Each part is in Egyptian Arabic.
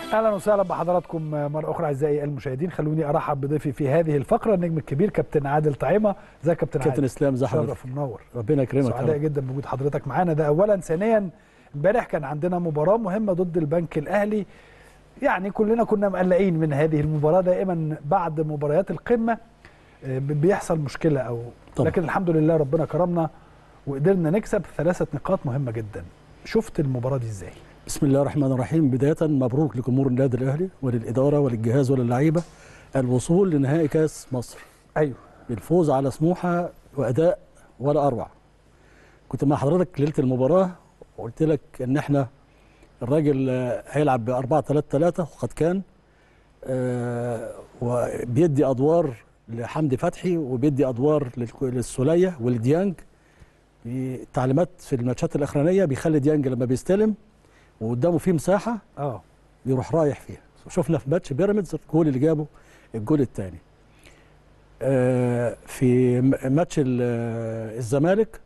اهلا وسهلا بحضراتكم مره اخرى اعزائي المشاهدين خلوني ارحب بضيفي في هذه الفقره النجم الكبير كابتن عادل طعيمه ازيك يا كابتن كابتن عادل اسلام ازي حضرتك شرف ومنور ربنا يكرمك يا سعداء رب. جدا بوجود حضرتك معانا ده اولا ثانيا امبارح كان عندنا مباراه مهمه ضد البنك الاهلي يعني كلنا كنا مقلقين من هذه المباراه دائما بعد مباريات القمه آه، بيحصل مشكله او طبعا. لكن الحمد لله ربنا كرمنا وقدرنا نكسب ثلاثه نقاط مهمه جدا شفت المباراه دي ازاي بسم الله الرحمن الرحيم بدايه مبروك لجمهور النادي الاهلي وللاداره وللجهاز وللعيبه الوصول لنهائي كاس مصر ايوه بالفوز على سموحه واداء ولا اروع كنت مع حضرتك ليله المباراه وقلت لك ان احنا الراجل آه، هيلعب ب 4 3 3 وقد كان آه، وبيدي ادوار لحمدي فتحي وبيدي ادوار للك- للسوليه ولديانج التعليمات في الماتشات الاخرانيه بيخلي ديانج لما بيستلم وقدامه فيه مساحه اه يروح رايح فيها شفنا في ماتش بيراميدز الجول اللي جابه الجول الثاني في م- ماتش ال- آه، الزمالك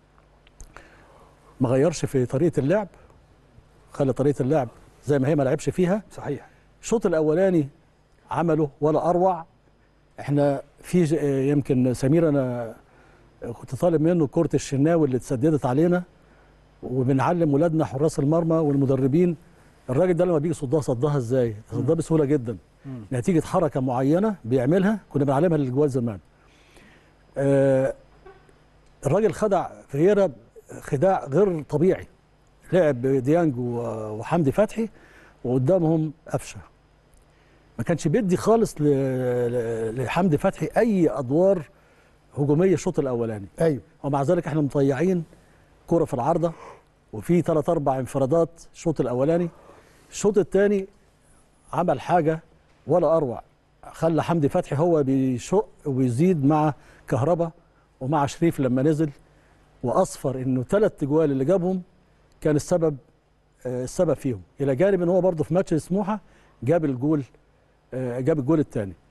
ما غيرش في طريقه اللعب خلى طريقه اللعب زي ما هي ما لعبش فيها صحيح الشوط الاولاني عمله ولا اروع احنا في ج- آه، يمكن سمير انا كنت طالب منه كره الشناوي اللي اتسددت علينا وبنعلم ولادنا حراس المرمى والمدربين الراجل ده لما بيجي يصدها صدها ازاي؟ صدها بسهوله جدا مم. نتيجه حركه معينه بيعملها كنا بنعلمها للجوال زمان. آه الراجل خدع فييرا خداع غير طبيعي لعب ديانج و- وحمدي فتحي وقدامهم قفشه ما كانش بيدي خالص ل- ل- لحمدي فتحي اي ادوار هجوميه الشوط الاولاني ايوه ومع ذلك احنا مضيعين كرة في العارضة وفي ثلاث اربع انفرادات الشوط الاولاني الشوط الثاني عمل حاجة ولا اروع خلى حمدي فتحي هو بيشق ويزيد مع كهربا ومع شريف لما نزل واصفر انه ثلاث جوال اللي جابهم كان السبب آه، السبب فيهم الى جانب ان هو برضه في ماتش سموحه جاب الجول آه، جاب الجول الثاني